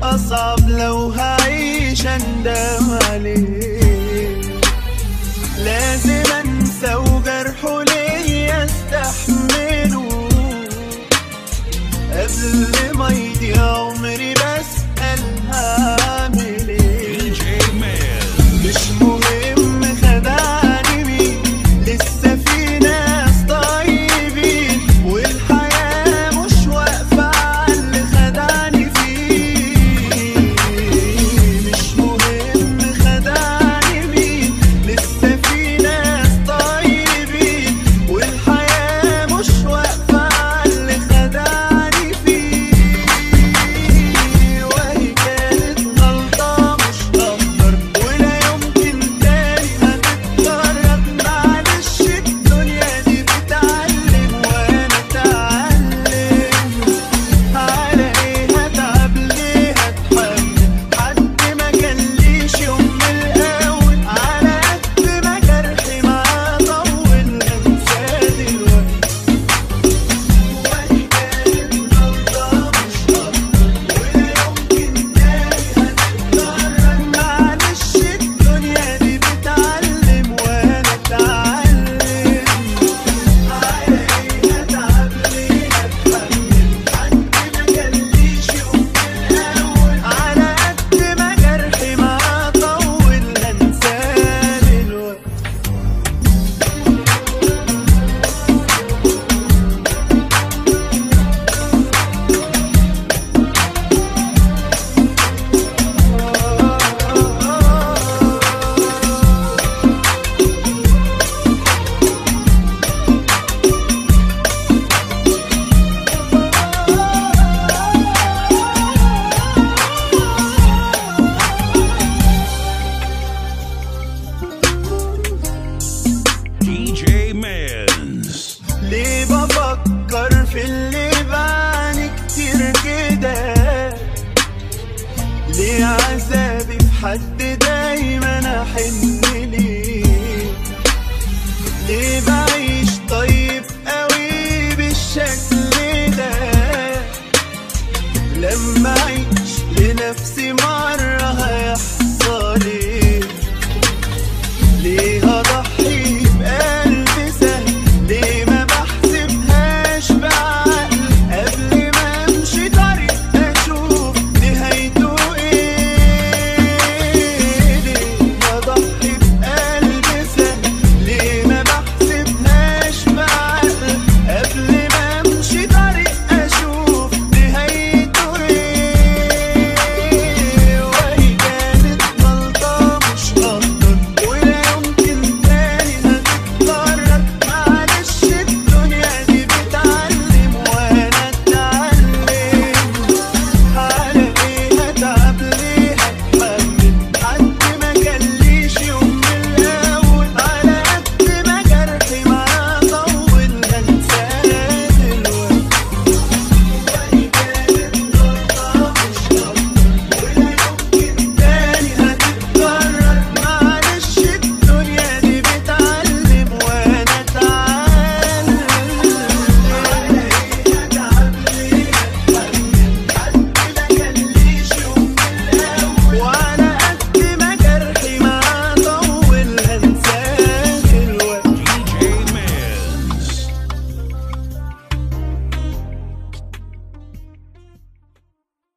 أصعب لو هعيش أندم عليه لازم أنسى وجرحه ليا استحمله قبل ما يضيع عمري بسأل هعمل ايه DJ Man. مش مهم خدعني مين لسه في ناس طيبين والحياة مش واقفة على اللي خدعني فيه مش مهم خدعني مين لسه في ناس طيبين والحياة مش واقفة على اللي خدعني فيه وهي كانت غلطة مش هقدر ولا يمكن تاني هتتكرر معلش الدنيا دي بتعلم وانا اتعلم على ايه هتعب ليه هتحمل حد ما كانليش يوم من الاول على قد ما جرحي معاه طول هنساه دلوقتي وهي كانت غلطة مش هقدر ولا يمكن تاني هتتكرر معلش الدنيا دي بتعلم وانا اتعلم على ايه هتعب ليه هتحمل حد ما كانليش يوم من الاول على قد ما جرحي معاه طول هنساه دلوقتي DJ Mans. ليه بفكر في اللي بعاني كتير كده ليه عذابي في حد دايما احن ليه ليه بعيش طيب قوي بالشكل ده لما اعيش لنفسي معرفش